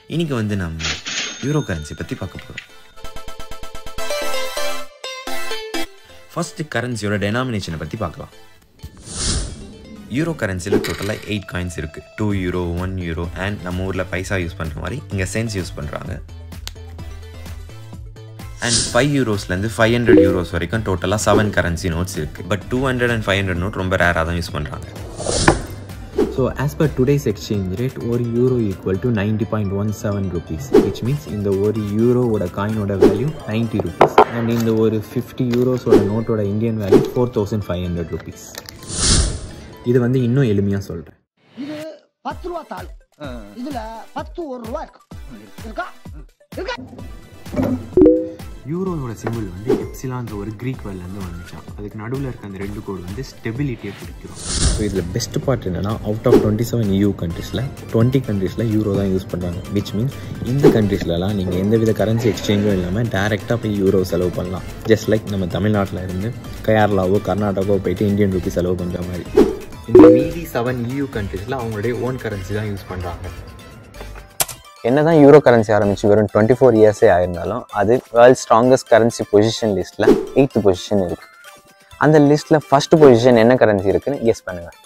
இன்னைக்கு வந்து நம்ம யூரோ கரன்சி பற்றி பார்க்க போகிறோம் ஃபர்ஸ்ட் கரன்சியோட டெனாமினேஷனை பற்றி பார்க்கலாம் யூரோ கரன்சியில் டோட்டலாக எயிட் காயின்ஸ் இருக்குது two euro one euro and நம்ம ஊரில் பைசா யூஸ் பண்ணுற மாதிரி இங்கே சென்ஸ் யூஸ் பண்ணுறாங்க அண்ட் ஃபைவ் யூரோஸ்லேருந்து ஃபைவ் ஹண்ட்ரட் யூரோஸ் வரைக்கும் டோட்டலாக செவன் கரன்சி நோட்ஸ் இருக்குது but two hundred and five hundred note ரொம்ப ரேராக தான் யூஸ் பண்ணுறாங்க So as per today's exchange rate, ஒரு euro equal to 90.17 rupees which means இந்த ஒரு யூரோவோட காயினோட வேல்யூ 90 rupees and இந்த ஒரு 50 யூரோஸோட நோட்டோட Indian value four thousand five hundred rupees இது வந்து இன்னும் எளிமையாக சொல்கிறேன் இது பத்து ரூபா தாள் இதுல பத்து ஒரு ரூபா இருக்கு இருக்கா இருக்கா யூரோவோட சிம்பிள் வந்து எப்சிலான்ற ஒரு க்ரீக் வேர்ட்லேருந்து வந்துச்சான் அதுக்கு நடுவில் இருக்க அந்த ரெண்டு கோடு வந்து ஸ்டெபிலிட்டியை குறிக்கிறோம் ஸோ இதில் பெஸ்ட் பார்ட் என்னன்னா out of twenty seven EU கண்ட்ரீஸில் டுவெண்ட்டி கண்ட்ரீஸில் யூரோ தான் யூஸ் பண்ணுறாங்க விச் மீன்ஸ் இந்த கண்ட்ரீஸ்லலாம் நீங்கள் எந்தவித கரன்சி எக்ஸ்சேஞ்சும் இல்லாமல் டேரெக்டாக போய் யூரோ செலவு பண்ணலாம் ஜஸ்ட் லைக் நம்ம தமிழ்நாட்டில் இருந்து கேரளாவோ கர்நாடகாவோ போயிட்டு இந்தியன் ருபி செலவு பண்ணுற மாதிரி இந்த மீதி செவன் யூ கண்ட்ரீஸில் அவங்களுடைய ஓன் கரன்சி தான் யூஸ் பண்ணுறாங்க என்னதான் யூரோ கரன்சி ஆரம்பிச்சு வெறும் டுவெண்ட்டி ஃபோர் இயர்ஸே ஆயிருந்தாலும் அது வேர்ல்ட் ஸ்ட்ராங்கஸ்ட் கரன்சி பொசிஷன் லிஸ்ட்டில் எயித்து பொசிஷன் இருக்குது அந்த லிஸ்ட்டில் ஃபர்ஸ்ட் பொசிஷன் என்ன கரன்சி இருக்குன்னு கெஸ் பண்ணுங்கள்